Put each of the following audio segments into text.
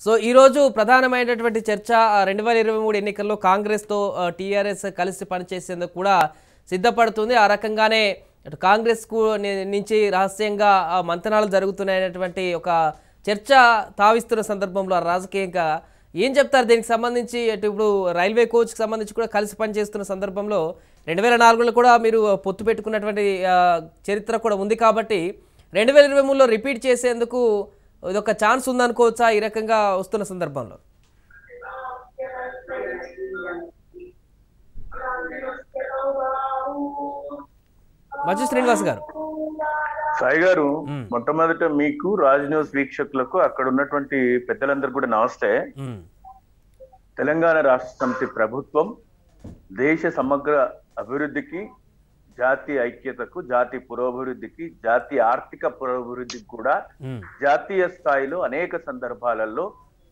So ఈరోజు ప్రధానమైనటువంటి చర్చ రెండు వేల ఇరవై మూడు ఎన్నికల్లో కాంగ్రెస్తో టీఆర్ఎస్ కలిసి పనిచేసేందుకు కూడా సిద్ధపడుతుంది ఆ రకంగానే అటు కాంగ్రెస్కు ని- నుంచి రహస్యంగా ఆ, మంతనాలు జరుగుతున్నాయనేటువంటి ఒక చర్చ తావిస్తున్న సందర్భంలో రాజకీయంగా ఏం చెప్తారు దీనికి సంబంధించి అటు ఇప్పుడు రైల్వే కోచ్కి సంబంధించి కూడా కలిసి పనిచేస్తున్న సందర్భంలో రెండు వేల నాలుగులో కూడా మీరు పొత్తు పెట్టుకున్నటువంటి ఆ, చరిత్ర కూడా ఉంది కాబట్టి రెండు వేల ఇరవై మూడులో రిపీట్ చేసేందుకు ఇదొక ఛాన్స్ ఉందనుకోవచ్చా ఈ రకంగా వస్తున్న సందర్భంలో మధ్య శ్రీనివాస్ గారు సాయి గారు మ్మ్. మొట్టమొదట మీకు రాజ్ న్యూస్ వీక్షకులకు అక్కడ ఉన్నటువంటి పెద్దలందరూ కూడా నమస్తే ఉమ్, తెలంగాణ రాష్ట్ర సమితి ప్రభుత్వం దేశ సమగ్ర అభివృద్ధికి జాతి ఐక్యతకు జాతి పురోభివృద్ధికి జాతి ఆర్థిక పురోభివృద్ధికి కూడా ఉమ్, జాతీయ స్థాయిలో అనేక సందర్భాలలో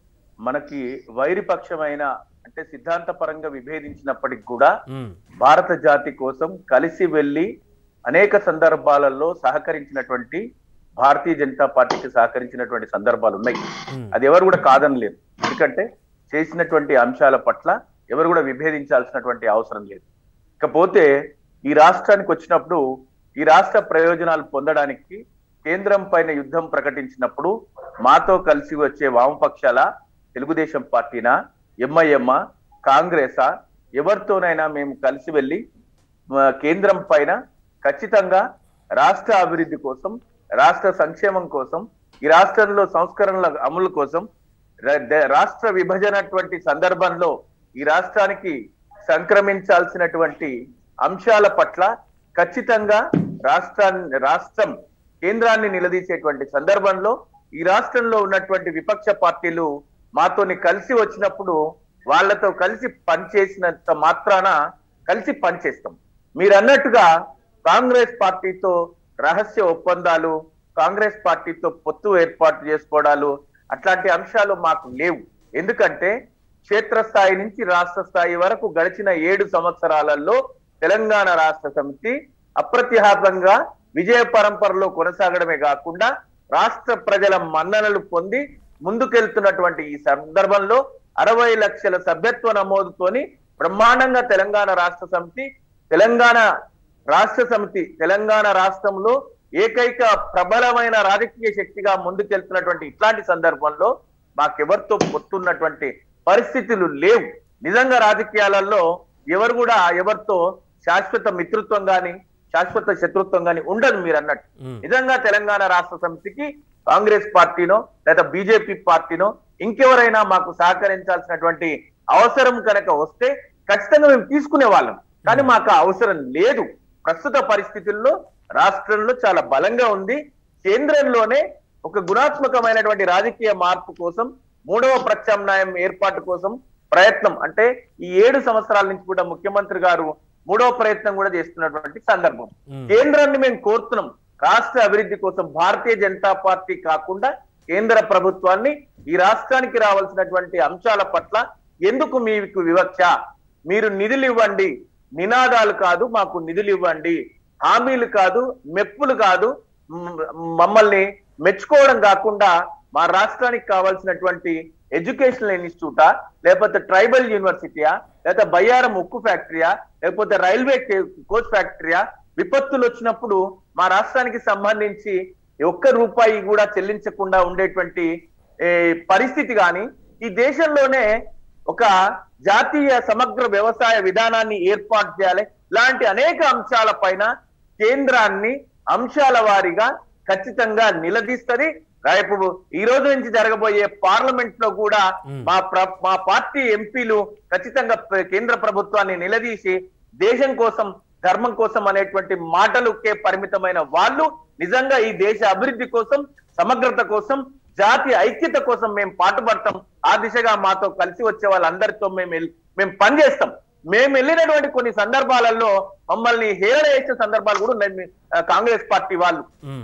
మనకి వైరిపక్షమైన అంటే సిద్ధాంతపరంగా విభేదించినప్పటికి కూడా ఉమ్, భారత జాతి కోసం కలిసి వెళ్ళి అనేక సందర్భాలలో సహకరించినటువంటి భారతీయ జనతా పార్టీకి సహకరించినటువంటి సందర్భాలు ఉన్నాయి ఉమ్, అది ఎవరు కూడా కాదనలేరు ఎందుకంటే చేసినటువంటి అంశాల పట్ల ఎవరు కూడా విభేదించాల్సినటువంటి అవసరం లేదు ఇకపోతే ఈ రాష్ట్రానికి వచ్చినప్పుడు ఈ రాష్ట్ర ప్రయోజనాలు పొందడానికి కేంద్రం పైన యుద్ధం ప్రకటించినప్పుడు మాతో కలిసి వచ్చే వామపక్షాల తెలుగుదేశం పార్టీనా ఎంఐఎమ్మా కాంగ్రెసా ఎవరితోనైనా మేము కలిసి వెళ్ళి ఆ, కేంద్రం పైన ఖచ్చితంగా రాష్ట్ర అభివృద్ధి కోసం రాష్ట్ర సంక్షేమం కోసం ఈ రాష్ట్రంలో సంస్కరణల అమలు కోసం ర- ద- రాష్ట్ర విభజనటువంటి సందర్భంలో ఈ రాష్ట్రానికి సంక్రమించాల్సినటువంటి అంశాల పట్ల ఖచ్చితంగా రాష్ట్రాన్ని రాష్ట్రం కేంద్రాన్ని నిలదీసేటువంటి సందర్భంలో ఈ రాష్ట్రంలో ఉన్నటువంటి విపక్ష పార్టీలు మాతోని కలిసి వచ్చినప్పుడు వాళ్ళతో కలిసి పనిచేసినంత మాత్రాన కలిసి పనిచేస్తాం మీరు అన్నట్టుగా కాంగ్రెస్ పార్టీతో రహస్య ఒప్పందాలు కాంగ్రెస్ పార్టీతో పొత్తు ఏర్పాటు చేసుకోవడాలు అట్లాంటి అంశాలు మాకు లేవు ఎందుకంటే క్షేత్రస్థాయి నుంచి రాష్ట్ర స్థాయి వరకు గడిచిన ఏడు సంవత్సరాలలో తెలంగాణ రాష్ట్ర సమితి అప్రతిహాతంగా విజయ పరంపరలో కొనసాగడమే కాకుండా రాష్ట్ర ప్రజల మన్ననలు పొంది ముందుకెళ్తున్నటువంటి ఈ సందర్భంలో అరవై లక్షల సభ్యత్వ నమోదుతోని బ్రహ్మాండంగా తెలంగాణ రాష్ట్ర సమితి తెలంగాణ రాష్ట్ర సమితి తెలంగాణ రాష్ట్రంలో ఏకైక ప్రబలమైన రాజకీయ శక్తిగా ముందుకెళ్తున్నటువంటి ఇట్లాంటి సందర్భంలో మాకెవరితో పొత్తున్నటువంటి పరిస్థితులు లేవు నిజంగా రాజకీయాలలో ఎవరు కూడా ఎవరితో శాశ్వత మిత్రత్వం గాని శాశ్వత శత్రుత్వం గాని ఉండదు మీరు అన్నట్టు ఉమ్, నిజంగా తెలంగాణ రాష్ట్ర సమితికి కాంగ్రెస్ పార్టీనో లేదా బీజేపీ పార్టీనో ఇంకెవరైనా మాకు సహకరించాల్సినటువంటి అవసరం కనుక వస్తే ఖచ్చితంగా మేము తీసుకునే వాళ్ళం కానీ మాకు ఆ అవసరం లేదు ప్రస్తుత పరిస్థితుల్లో రాష్ట్రంలో చాలా బలంగా ఉంది కేంద్రంలోనే ఒక గుణాత్మకమైనటువంటి రాజకీయ మార్పు కోసం మూడవ ప్రత్యామ్నాయం ఏర్పాటు కోసం ప్రయత్నం అంటే ఈ ఏడు సంవత్సరాల నుంచి కూడా ముఖ్యమంత్రి గారు మూడవ ప్రయత్నం కూడా చేస్తున్నటువంటి సందర్భం ఉమ్, కేంద్రాన్ని మేము కోరుతున్నాం రాష్ట్ర అభివృద్ధి కోసం భారతీయ జనతా పార్టీ కాకుండా కేంద్ర ప్రభుత్వాన్ని ఈ రాష్ట్రానికి రావాల్సినటువంటి అంశాల పట్ల ఎందుకు మీకు వివక్ష మీరు నిధులు ఇవ్వండి నినాదాలు కాదు మాకు నిధులు ఇవ్వండి హామీలు కాదు మెప్పులు కాదు మ్- మమ్మల్ని మెచ్చుకోవడం కాకుండా మా రాష్ట్రానికి కావాల్సినటువంటి ఎడ్యుకేషనల్ ఇన్స్టిట్యూటా లేకపోతే ట్రైబల్ యూనివర్సిటీయా లేకపోతే బయ్యారం ఉక్కు ఫ్యాక్టరీయా లేకపోతే రైల్వే కే- కోచ్ ఫ్యాక్టరీయా విపత్తులు వచ్చినప్పుడు మా రాష్ట్రానికి సంబంధించి ఒక్క రూపాయి కూడా చెల్లించకుండా ఉండేటువంటి ఏ, పరిస్థితి కానీ ఈ దేశంలోనే ఒక జాతీయ సమగ్ర వ్యవసాయ విధానాన్ని ఏర్పాటు చేయాలి ఇలాంటి అనేక అంశాల పైన కేంద్రాన్ని అంశాల వారీగా ఖచ్చితంగా నిలదీస్తది రేపు ఈ రోజు నుంచి జరగబోయే పార్లమెంట్ లో కూడా మ్మ్. మా ప్ర- మా పార్టీ ఎంపీలు ఖచ్చితంగా ప్ర- కేంద్ర ప్రభుత్వాన్ని నిలదీసి దేశం కోసం ధర్మం కోసం అనేటువంటి మాటలకే పరిమితమైన వాళ్ళు నిజంగా ఈ దేశ అభివృద్ధి కోసం సమగ్రత కోసం జాతి ఐక్యత కోసం మేము పాటుపడతాం ఆ దిశగా మాతో కలిసి వచ్చే వాళ్ళందరితో మేము వెళ్- మేము పనిచేస్తాం మేము వెళ్ళినటువంటి కొన్ని సందర్భాలలో మమ్మల్ని హేళన చేసిన సందర్భాలు కూడా ఉన్నాయి మీ- ఆ, కాంగ్రెస్ పార్టీ వాళ్ళు ఉమ్,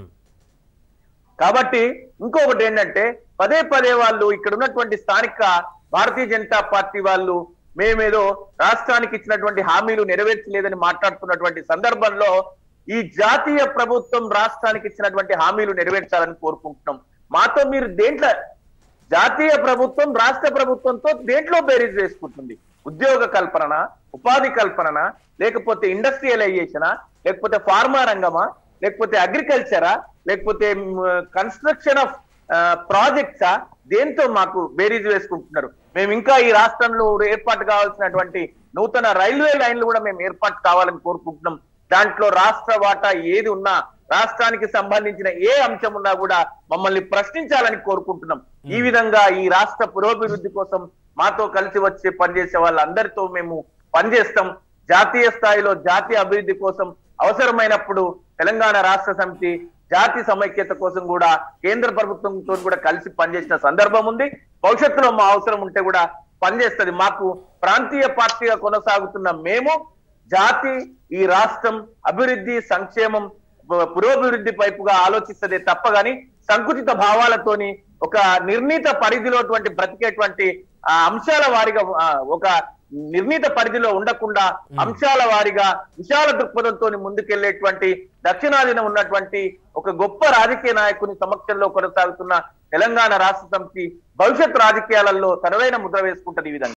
కాబట్టి ఇంకొకటి ఏంటంటే పదే పదే వాళ్ళు ఇక్కడ ఉన్నటువంటి స్థానిక భారతీయ జనతా పార్టీ వాళ్ళు మేమేదో రాష్ట్రానికి ఇచ్చినటువంటి హామీలు నెరవేర్చలేదని మాట్లాడుతున్నటువంటి సందర్భంలో ఈ జాతీయ ప్రభుత్వం రాష్ట్రానికి ఇచ్చినటువంటి హామీలు నెరవేర్చాలని కోరుకుంటున్నాం మాతో మీరు దేంట్లో జాతీయ ప్రభుత్వం రాష్ట్ర ప్రభుత్వంతో దేంట్లో బేరీజ్ వేసుకుంటుంది ఉద్యోగ కల్పన ఉపాధి కల్పన లేకపోతే ఇండస్ట్రియలైజేషనా లేకపోతే ఫార్మా రంగమా లేకపోతే అగ్రికల్చరా లేకపోతే కన్స్ట్రక్షన్ ఆఫ్ ప్రాజెక్ట్సా దేంతో మాకు బేరీజ్ వేసుకుంటున్నారు మేము ఇంకా ఈ రాష్ట్రంలో ఏర్పాటు కావాల్సినటువంటి నూతన రైల్వే లైన్లు కూడా మేము ఏర్పాటు కావాలని కోరుకుంటున్నాం దాంట్లో రాష్ట్ర వాటా ఏది ఉన్నా రాష్ట్రానికి సంబంధించిన ఏ అంశం ఉన్నా కూడా మమ్మల్ని ప్రశ్నించాలని కోరుకుంటున్నాం ఈ విధంగా ఈ రాష్ట్ర పురోభివృద్ధి కోసం మాతో కలిసి వచ్చి పనిచేసే వాళ్ళందరితో మేము పనిచేస్తాం జాతీయ స్థాయిలో జాతీయ అభివృద్ధి కోసం అవసరమైనప్పుడు తెలంగాణ రాష్ట్ర సమితి జాతి సమైక్యత కోసం కూడా కేంద్ర ప్రభుత్వంతో కూడా కలిసి పనిచేసిన సందర్భం ఉంది భవిష్యత్తులో మా అవసరం ఉంటే కూడా పనిచేస్తుంది మాకు ప్రాంతీయ పార్టీగా కొనసాగుతున్న మేము జాతి ఈ రాష్ట్రం అభివృద్ధి సంక్షేమం పు- పురోభివృద్ధి వైపుగా ఆలోచిస్తదే తప్ప గాని సంకుచిత భావాలతోని ఒక నిర్ణీత పరిధిలోటువంటి బ్రతికేటువంటి ఆ, అంశాల వారిగా ఆ, ఒక నిర్ణీత పరిధిలో ఉండకుండా అంశాల వారిగా విశాల దృక్పథంతో ముందుకెళ్లేటువంటి దక్షిణాదిన ఉన్నటువంటి ఒక గొప్ప రాజకీయ నాయకుని సమక్షంలో కొనసాగుతున్న తెలంగాణ రాష్ట్ర సమితి భవిష్యత్ రాజకీయాలలో తనదైన ముద్ర వేసుకుంటది ఈ విధంగా